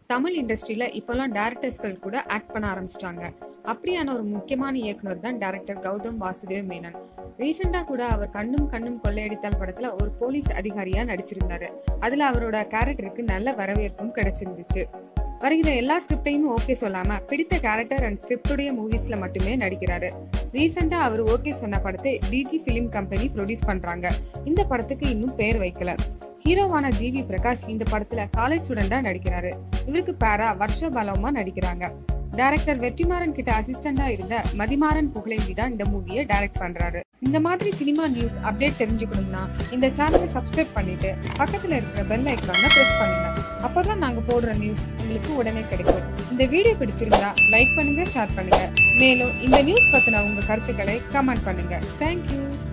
தமிழ் இண்டஸ்ட்ரியில இப்பெல்லாம் டேரக்டர்ஸ்கள் கூட ஆக்ட் பண்ண ஆரம்பிச்சிட்டாங்க அப்படியான ஒரு முக்கியமான இயக்குனர் தான் டேரக்டர் கௌதம் வாசுதேவ் மேனன் ரீசெண்டா கூட அவர் கண்ணும் கண்ணும் கொள்ளையடித்தால் படத்துல ஒரு போலீஸ் அதிகாரியா நடிச்சிருந்தாரு அதுல அவரோட கேரக்டருக்கு நல்ல வரவேற்பும் கிடைச்சிருந்துச்சு வருகிற எல்லா ஸ்கிரிப்டையும் ஓகே சொல்லாம பிடித்த கேரக்டர் அண்ட் ஸ்கிரிப்டுடைய மூவிஸ்ல மட்டுமே நடிக்கிறாரு ரீசெண்டா அவர் ஓகே சொன்ன படத்தை டிஜி பிலிம் கம்பெனி ப்ரொடியூஸ் பண்றாங்க இந்த படத்துக்கு இன்னும் பேர் வைக்கல ஹீரோவான ஜிவி பிரகாஷ் இந்த படத்துல காலேஜ் ஸ்டூடெண்டா நடிக்கிறாரு இவருக்கு பேரா வருஷ பலமா நடிக்கிறாங்க டைரக்டர் வெற்றிமாறன் கிட்ட அசிஸ்டண்டா இருந்த மதிமாறன் புகழேந்தி தான் இந்த மூவியை டைரக்ட் பண்றாரு இந்த மாதிரி சினிமா நியூஸ் அப்டேட் தெரிஞ்சுக்கணும்னா இந்த சேனலை சப்ஸ்கிரைப் பண்ணிட்டு பக்கத்துல இருக்கிற பெல் ஐக்கான பிரஸ் பண்ணுங்க அப்பதான் நாங்க போடுற நியூஸ் உங்களுக்கு உடனே கிடைக்கும் இந்த வீடியோ பிடிச்சிருந்தா லைக் பண்ணுங்க ஷேர் பண்ணுங்க மேலும் இந்த நியூஸ் பத்தின உங்க கருத்துக்களை கமெண்ட் பண்ணுங்க தேங்க்யூ